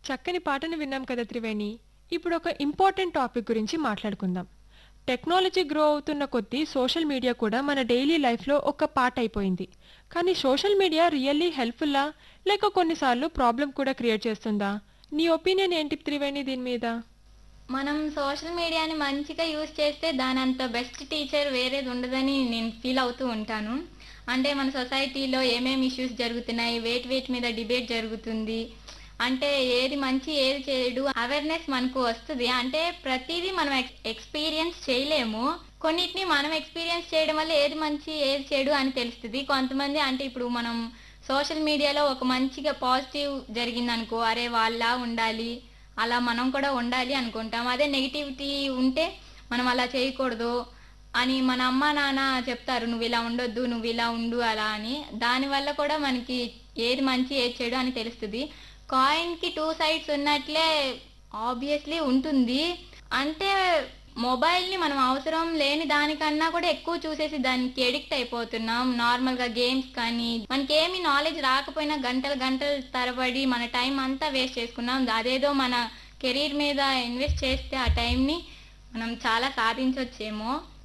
చక్కని పాటను విన్నాం కదా త్రివేణి ఇప్పుడు ఒక ఇంపార్టెంట్ టాపిక్ గురించి మాట్లాడుకుందాం టెక్నాలజీ గ్రో అవుతున్న కొద్దీ సోషల్ మీడియా కూడా మన డైలీ లైఫ్లో ఒక పార్ట్ అయిపోయింది కానీ సోషల్ మీడియా రియల్లీ హెల్ప్ఫుల్లా లేక కొన్నిసార్లు ప్రాబ్లం కూడా క్రియేట్ చేస్తుందా నీ ఒపీనియన్ ఏంటి త్రివేణి దీని మీద మనం సోషల్ మీడియాని మంచిగా యూజ్ చేస్తే దాని అంత బెస్ట్ టీచర్ వేరేది ఉండదని నేను ఫీల్ అవుతూ ఉంటాను అంటే మన సొసైటీలో ఏమేమి ఇష్యూస్ జరుగుతున్నాయి వేటి వేటి మీద డిబేట్ జరుగుతుంది అంటే ఏది మంచి ఏది చెడు అవేర్నెస్ మనకు వస్తుంది అంటే ప్రతిదీ మనం ఎక్స్పీరియన్స్ చేయలేము కొన్నిటిని మనం ఎక్స్పీరియన్స్ చేయడం వల్ల ఏది మంచి ఏది చెడు అని తెలుస్తుంది కొంతమంది అంటే ఇప్పుడు మనం సోషల్ మీడియాలో ఒక మంచిగా పాజిటివ్ జరిగిందనుకో అరే వాళ్ళ ఉండాలి అలా మనం కూడా ఉండాలి అనుకుంటాం అదే నెగిటివిటీ ఉంటే మనం అలా చేయకూడదు అని మన అమ్మ నాన్న చెప్తారు నువ్వు ఇలా ఉండొద్దు నువ్వు ఇలా ఉండు అలా అని దానివల్ల కూడా మనకి ఏది మంచి ఏది చెడు అని తెలుస్తుంది కాయిన్కి టూ సైడ్స్ ఉన్నట్లే ఆబ్వియస్లీ ఉంటుంది అంటే మొబైల్ని మనం అవసరం లేని దానికన్నా కూడా ఎక్కువ చూసేసి దానికి ఎడిక్ట్ అయిపోతున్నాం నార్మల్గా గేమ్స్ కానీ మనకి ఏమి నాలెడ్జ్ రాకపోయినా గంటలు గంటలు తరబడి మన టైం అంతా వేస్ట్ చేసుకున్నాం అదేదో మన కెరీర్ మీద ఇన్వెస్ట్ చేస్తే ఆ టైంని మనం చాలా సాధించవచ్చేమో